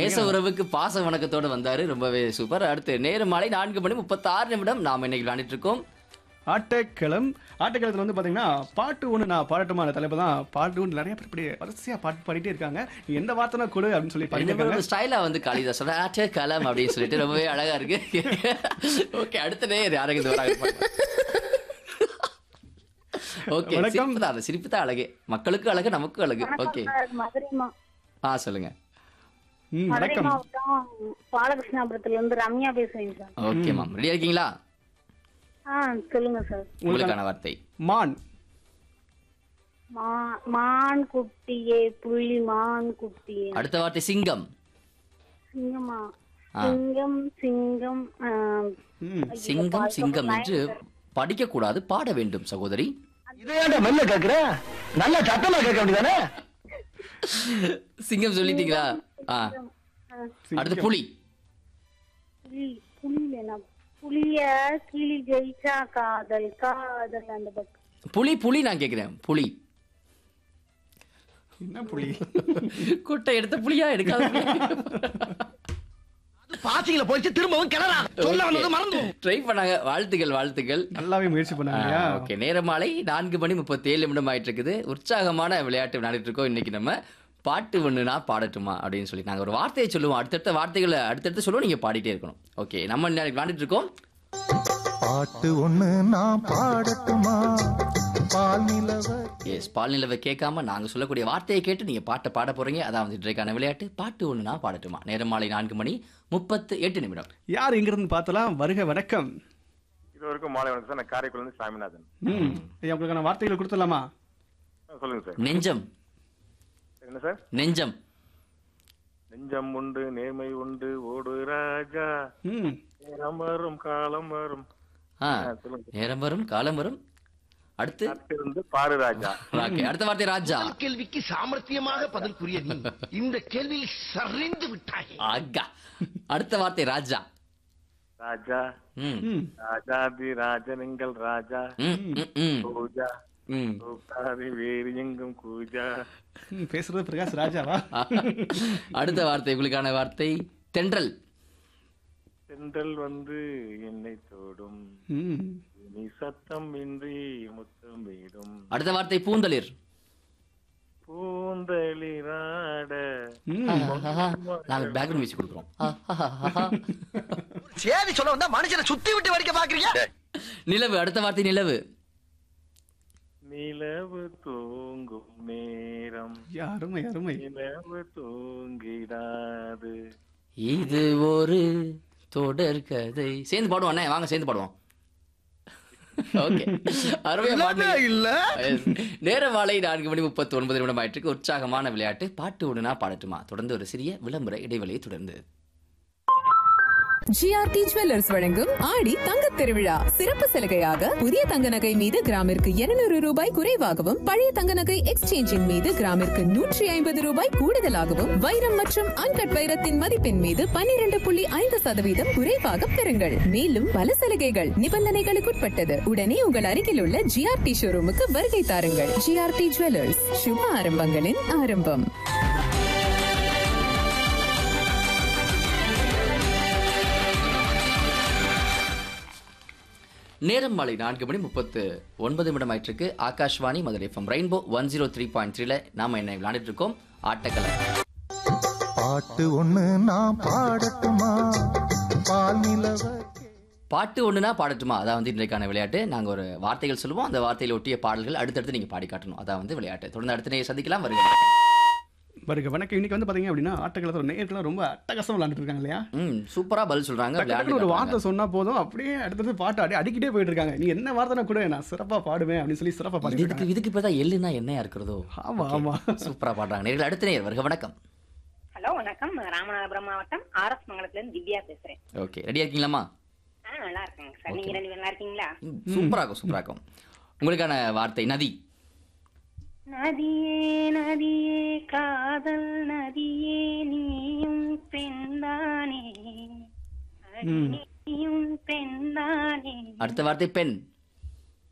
நேச உறவுக்கு பாச வணக்கத்தோட வந்தாரு ரொம்பவே சூப்பர் அடுத்து நேரு மாலை நான்கு மணி முப்பத்தாறு நிமிடம் நாம் இன்னைக்கு விளையாண்டுட்டு இருக்கோம் ஆட்டக்களம் ஆட்டக்களத்தில் வந்து பார்த்தீங்கன்னா பாட்டு ஒன்று நான் பாடட்டுமான தலைப்பு தான் பாட்டு ஒன்று நிறைய பேர் இப்படி வரிசையாக பாட்டு பாடிட்டே இருக்காங்க நீ எந்த வார்த்தைனா கொடு அப்படின்னு சொல்லி பாடிட்டு இருக்காங்க ஸ்டைலா வந்து காளிதாஸ் சொல்ற ஆட்டே கலம் அப்படின்னு சொல்லிட்டு ரொம்பவே அழகா இருக்கு ஓகே அடுத்த நேர் யாருக்கு இது வராங்க ஓகே வணக்கம். சிரிப்பு தான் சிரிப்பு தான் அழகு மக்களுக்கும் அழகு நமக்கும் அழகு ஓகே மதுரை மா- ஆ சொல்லுங்க ம் மதுரை வணக்கம் மாவட்டம் பாலகிருஷ்ணாபுரத்துல இருந்து ரம்யா பேசுறேன் சார் ஓகே மேம் ரெடியா இருக்கீங்களா ஆ சொல்லுங்க சார் உங்களுக்கான வார்த்தை மான் மா- மான் குட்டியே புள்ளி மான் குட்டியே அடுத்த வார்த்தை சிங்கம் சிங்கமா ஆ. சிங்கம் சிங்கம் ஆ, ம் சிங்கம் சிங்கம் என்று படிக்க கூடாது பாட வேண்டும் சகோதரி இதை ஏன்டா மெல்ல கேக்குற நல்ல சத்தமா கேட்க வேண்டியதானே சிங்கம் சொல்லிட்டீங்களா ஆ அடுத்து புலி புலி புலியில புளிய கிளி ஜெயிச்சா காதல் காதல் அந்த பக்கம் புலி புலி நான் கேக்குறேன் புலி என்ன புலி குட்டை எடுத்த புலியா எடுக்காத பாசிங்கள போயிடுச்சு திரும்பவும் கிளறா சொல்ல வந்தது மறந்து ட்ரை பண்ணாங்க வாழ்த்துக்கள் வாழ்த்துக்கள் நல்லாவே முயற்சி பண்ணாங்க இல்லையா ஓகே நேரமாலை நான்கு மணி முப்பத்தி ஏழு நிமிடம் ஆயிட்டு இருக்குது உற்சாகமான விளையாட்டு விளையாடிட்டு இருக்கோம் இன்னைக்கு நம்ம பாட்டு ஒண்ணுனா பாடட்டுமா அப்படின்னு சொல்லி நாங்க ஒரு வார்த்தையை சொல்லுவோம் அடுத்தடுத்த வார்த்தைகளை அடுத்தடுத்து சொல்லுவோம் நீங்க பாடிட்டே இருக்கணும் ஓகே நம்ம இன்னைக்கு விளையாடிட்டு இருக்கோம் பாட்டு ஒண்ணு நான் பாடட்டுமா பால் நிலவ எஸ் பால் நிலவை கேட்காம நாங்க சொல்லக்கூடிய வார்த்தையை கேட்டு நீங்க பாட்டை பாட போறீங்க அதான் வந்து இன்றைக்கான விளையாட்டு பாட்டு ஒண்ணுனா பாடட்டுமா நேரம் மாலை நான்கு மணி முப்பத்து எட்டு நிமிடம் யார் எங்கிருந்து பார்த்தலாம் வருக வணக்கம் இது வரைக்கும் மாலை வணக்கம் சார் நான் காரைக்குடில இருந்து சாமிநாதன் ம் ஐயா உங்களுக்கான வார்த்தைகளை கொடுத்துடலாமா ஆ, சொல்லுங்க சார் நெஞ்சம் என்ன சார் நெஞ்சம் நெஞ்சம் உண்டு நேர்மை உண்டு ஓடு ராஜா ம் நேரம் வரும் காலம் வரும் ஆ ஆ, சொல்லுங்க நேரம் வரும் காலம் வரும் அடுத்து இருந்து பாரு ராஜா ஓகே அடுத்த வார்த்தை ராஜா கேள்விக்கு சாமர்த்தியமாக பதில் கூறிய நீ இந்த கேள்வியில் சரிந்து விட்டாய் ஆகா அடுத்த வார்த்தை ராஜா ராஜா ம் ம் ராஜாதி ராஜனங்கள் ராஜா ம், ம், ம், பூஜா ம். பூக்காரி வேறு எங்கும் கூஜா ம், பேசுறது பிரகாஷ் ராஜாவா அடுத்த வார்த்தை உங்களுக்கான வார்த்தை தென்றல் சென்றல் வந்து என்னை தோடும் ம் நீ சத்தம் இன்றி முத்தம் வீடும் அடுத்த வார்த்தை பூந்தளிர் பூந்தளிராட ம் நாங்க பேக்ரவுண்ட் மியூசிக் கொடுக்குறோம் சேதி சொல்ல வந்தா மனுஷனை சுத்தி விட்டு வடிக்க பாக்குறீங்க நிலவு அடுத்த வார்த்தை நிலவு நிலவு தூங்கும் நேரம் ஐயா, அருமை அருமை நிலவு தூங்கிடாது இது ஒரு தொடர் கதை சேர்ந்து பாடுவோம் அண்ணே வாங்க சேர்ந்து பாடுவோம் ஓகே அருமையா பாடுனீங்க. இல்ல Yes. நேர மாலை நான்கு மணி முப்பத்தி ஒன்பது நிமிடம் ஆயிட்டு உற்சாகமான விளையாட்டு பாட்டு ஒண்ணுனா பாடட்டுமா தொடர்ந்து ஒரு சிறிய விளம்பர இடைவெளியை தொடர்ந்து ஜிஆர்டி ஜுவல்லர்ஸ் வழங்கும் ஆடி தங்கத் திருவிழா சிறப்பு சலுகையாக புதிய தங்க நகை மீது கிராமிற்கு 200 ரூபாய் குறைவாகவும் பழைய தங்க நகை எக்ஸ்சேஞ்சின் மீது கிராமிற்கு நூற்றி ஐம்பது ரூபாய் கூடுதலாகவும் வைரம் மற்றும் அன்கட் வைரத்தின் மதிப்பின் மீது 12.5% புள்ளி ஐந்து சதவீதம் குறைவாக பெறுங்கள் மேலும் பல சலுகைகள் நிபந்தனைகளுக்குட்பட்டது உடனே உங்கள் அருகில் உள்ள ஜிஆர்டி ஷோரூமுக்கு வருகை தாருங்கள் ஜிஆர்டி ஜுவல்லர்ஸ் சுப ஆரம்பங்களின் ஆரம்பம் நேரம் மாலை நான்கு மணி முப்பத்து ஒன்பது நிமிடம் ஆயிட்டிருக்கு Akashvani Madurai FM rainbow one zero three point த்ரீல நாம என்ன விளையாண்டுட்டு இருக்கோம் ஆட்டக்கலை பாட்டு ஒண்ணு நான் பாடட்டுமா பால் நிலவ பாட்டு ஒண்ணுனா பாடட்டுமா அதான் வந்து இன்றைக்கான விளையாட்டு நாங்க ஒரு வார்த்தைகள் சொல்லுவோம் அந்த வார்த்தையில ஒட்டிய பாடல்கள் அடுத்தடுத்து நீங்க பாடி காட்டணும் அதான் வந்து விளையாட்டு தொடர்ந்து அடுத்த நேரம் சந்திக்கலாம் வருக வருக வணக்கம் இன்னைக்கு வந்து பாத்தீங்க அப்படின்னா ஆட்டக்காலத்தில் நேர்கள்லாம் ரொம்ப அட்டகாசம் விளையாண்டுட்டு இருக்காங்க இல்லையா ம் சூப்பரா பதில் சொல்றாங்க டக்கு விளையாண்டு டக்குன்னு ஒரு காட்டுறாங்க. வார்த்தை சொன்னா போதும் அப்படியே அடுத்தது பாட்டு அடி அடிக்கிட்டே போயிட்டு இருக்காங்க நீ என்ன வார்த்தை கூட நான் சிறப்பா பாடுவேன் அப்படின்னு சொல்லி சிறப்பா பாடிட்டு இதுக்கு இருக்காங்க இதுக்கு இப்பதான் எள்ளுனா என்னையா இருக்கிறதோ ஆமா ஆமா சூப்பரா பாடுறாங்க நேர்கள் அடுத்த நேர் வருக வணக்கம் ஹலோ வணக்கம் ராமநாதபுரம் மாவட்டம் ஆர்எஸ் மங்கலத்துல இருந்து திவ்யா பேசுறேன் ஓகே ரெடியா இருக்கீங்களாமா ஆ நல்லா இருக்கேங்க சார் நீங்க ரெண்டு பேரும் நல்லா இருக்கீங்களா ம், சூப்பரா இருக்கும் சூப்பரா இருக்கும் உங்களுக்கான வார்த்தை நதி நதியே நதியே காதல் நதியே நீயும் பெண்தானே ம் நீயும் பெண்தானே அடுத்த வார்த்தை பெண்